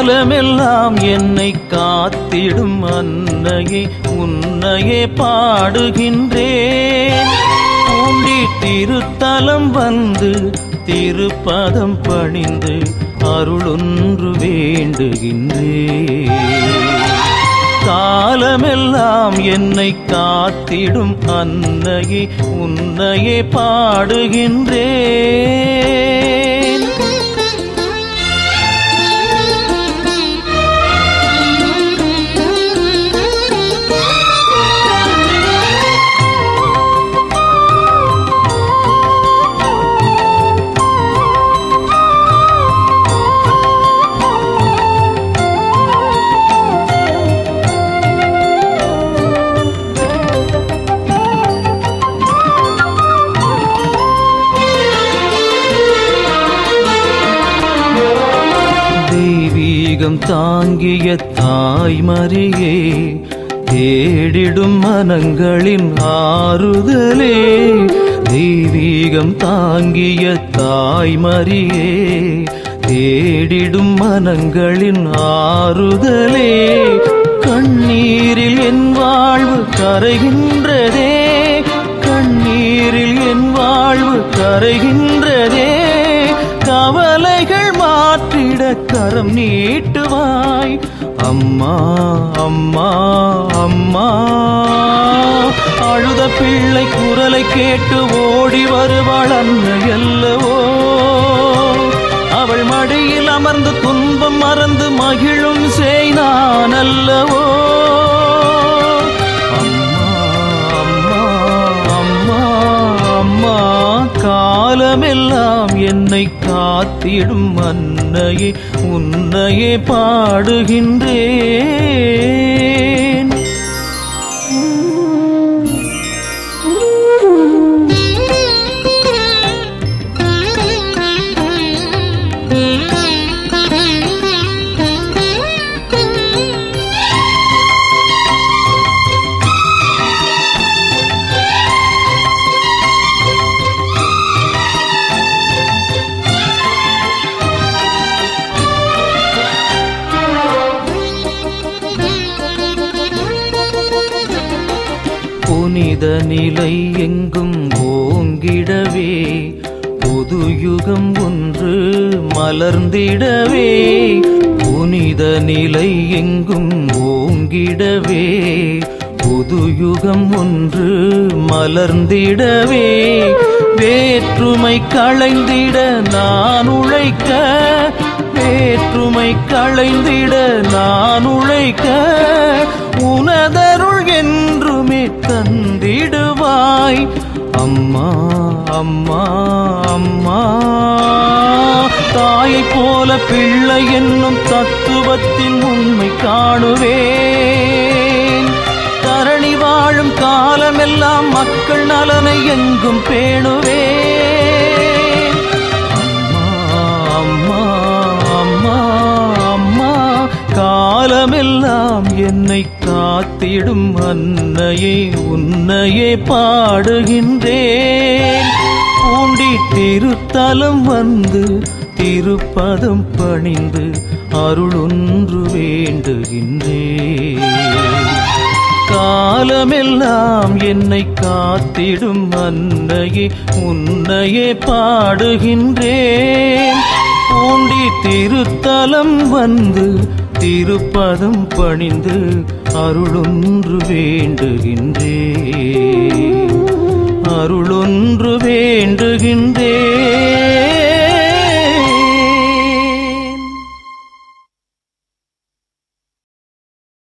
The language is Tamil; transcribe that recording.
காலமெல்லாம் என்னை காத்திடும் அன்னையே உன்னையே பாடுகின்றேன் பூண்டி திருத்தலம் வந்து திருப்பதம் பணிந்து அருளொன்று வேண்டுகின்றேன் காலமெல்லாம் என்னை காத்திடும் அன்னையே உன்னையே பாடுகின்றேன் தெய்வீகம் தாங்கிய தாய்மரியே தேடிடும் மனங்களின் ஆறுதலே தெய்வீகம் தாங்கிய தாய்மரியே தேடிடும் மனங்களின் ஆறுதலே கண்ணீரில் என் வாழ்வு கரைகின்றதே கண்ணீரில் என் வாழ்வு கரைகின்றதே கவலைகள் மாற்றிட கரம் நீட்டுவாய் அம்மா அம்மா அம்மா அழுத பிள்ளை குரலை கேட்டு ஓடி வருவாள் அன்னை அல்லவோ அவள் மடியில் அமர்ந்து துன்பம் மறந்து மகிழும் செய் நான் அல்லவோ அம்மா அம்மா அம்மா அம்மா காலமெல்லாம் என்னை காத்திடும் அன்னையே உன்னையே பாடுகின்றேன் புனித நிலை எங்கும் ஓங்கிடவே புது யுகம் ஒன்று மலர்ந்திடவே புனித நிலை எங்கும் ஓங்கிடவே புது யுகம் ஒன்று மலர்ந்திடவே வேற்றுமை களைந்திட நான் உழைக்க வேற்றுமை களைந்திட நான் உழைக்க உனதருள் என்றுமே தந்திடுவாய் அம்மா அம்மா அம்மா தாயைப் போல பிள்ளை என்னும் தத்துவத்தின் உண்மை காணுவேன் தரணி வாழும் காலமெல்லாம் மக்கள் நலனை எங்கும் பேணுவேன் அம்மா அம்மா அம்மா காலமெல்லாம் என்னை காத்திடும் அன்னையே உன்னையே பாடுகின்றேன் பூண்டி திருத்தலம் வந்து திருப்பதம் பணிந்து அருளொன்று வேண்டுகின்றேன் காலமெல்லாம் என்னை காத்திடும் அன்னையே உன்னையே பாடுகின்றேன் பூண்டி திருத்தலம் வந்து திருப்பதம் பணிந்து அருளொன்று வேண்டுகின்றேன் அருளொன்று வேண்டுகின்றேன்